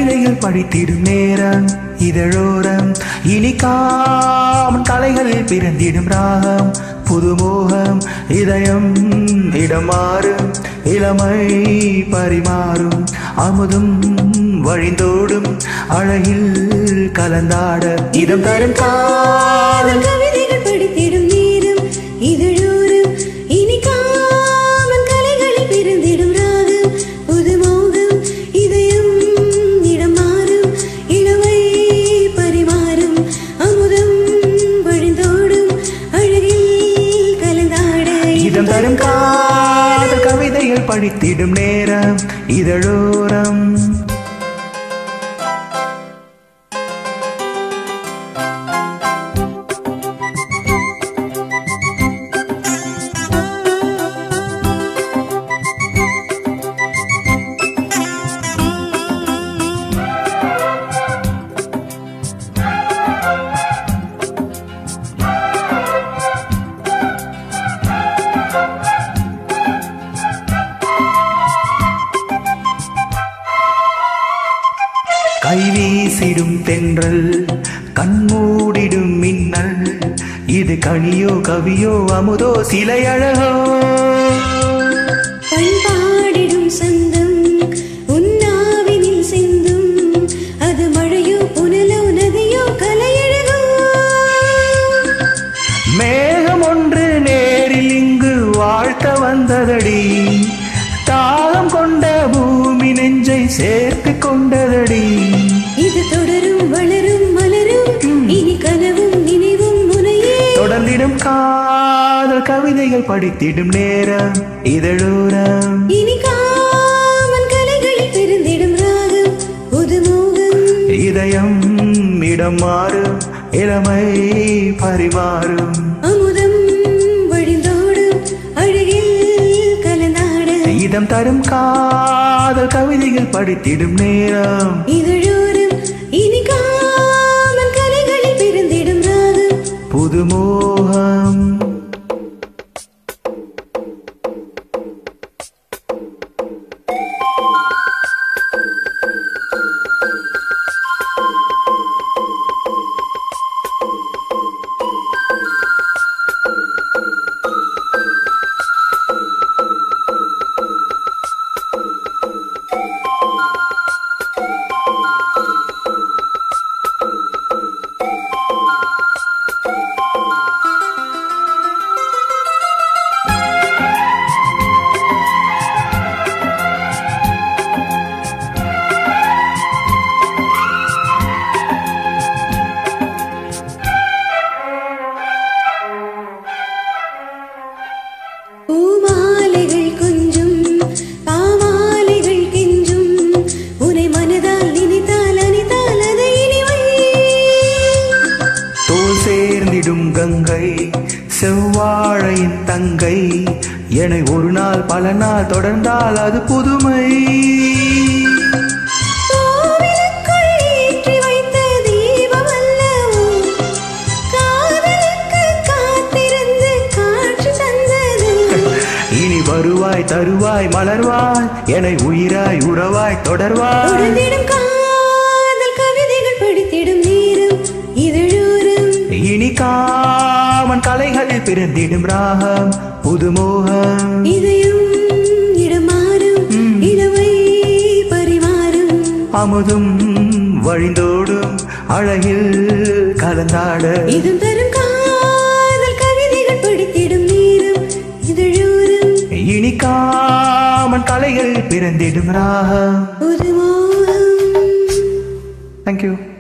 கவிதைகள் படித்திடும் நேரம் இதழோரம் இனிக்காமன் கலைகளில் பிறந்திடும் ராகம் புதுமோகம் இதயம் இடம் மாறும் இளமை பரிமாறும் அமுதும் வழிந்தோடும் அழகில் கலந்தாட இதம் தரும் காதல் கவிதைகள் படித்திடும் நேரம் இதழோரம் இனிக்காமன் கலைகளில் பிறந்திடும் ராகம் புதுமோகம் இதயம் இடம் மாறும் இளமை பரிமாறும் அமுதம் வழிந்தோடும் அழகில் கலந்தாட இதம் தரும் காதல் கவிதைகள் படித்திடும் நேரம் இதழோரம் கைவீசிடும் தென்றல் கண்மூடிடும் மின்னல் இது கனியோ கவியோ அமுதோ சிலை அழகோ பண்பாடிடும் சந்தம் உன்னாவினில் சிந்தும் அது மழையோ புனலோ நதியோ கலையழகோ மேகம் ஒன்று நேரில் இங்கு வாழ்த்த வந்ததடி தாகம் கொண்ட பூமி நெஞ்சை சேர்த்து கொண்டதடி இது தொடரும் வளரும் மலரும் இனி கனவும் நினைவும் முனையே தொடர்ந்திடும் காதல் கவிதைகள் படித்திடும் நேரம் இதழோரம் இனி காமன் கலைகளில் பிறந்திடும் ராகம் புதுமோகம் இதயம் இடம் மாறும் இளமை பரிமாறும் அமுதம் வழிந்தோடும் அழகில் கலந்தாட இதம் தரும் காதல் கவிதைகள் படித்திடும் நேரம் இதழோரம் இனி காமன் கலைகளில் பிறந்திடும் ராகம் புதுமோகம் பூமாலைகள் கொஞ்சும் பாமாலைகள் கெஞ்சும் உனை மனதால் நினைத்தால் அனிதால் அதை இனிமை தோல் சேர்ந்திடும் கங்கை செவ்வாழையின் தங்கை என்னை ஒரு நாள் பல நாள் தொடர்ந்தால் அது புதுமை கோவிலுக்குள் ஏற்றி வைத்த தீபம் அல்லவோ காதலுக்கு காத்திருந்து காட்சி தந்தது இனி வருவாய் தருவாய் மலர்வாய் என்னை உயிராய் உறவாய் தொடர்வாய் தொடர்ந்திடும் காதல் கவிதைகள் படித்திடும் நேரம் இதழோரம் இனி காமன் கலைகளில் பிறந்திடும் ராகம் புதுமோகம் இதயம் இடம் மாறும் இளமை பரிமாறும் அமுதும் வழிந்தோடும் அழகில் கலந்தாட இதம் தரும் காதல் கவிதைகள் படித்திடும் நேரம் இதழோரம் இனி காமன் கலைகள் பிறந்திடும் ராகம் ஒரு மோகம் தேங்க்யூ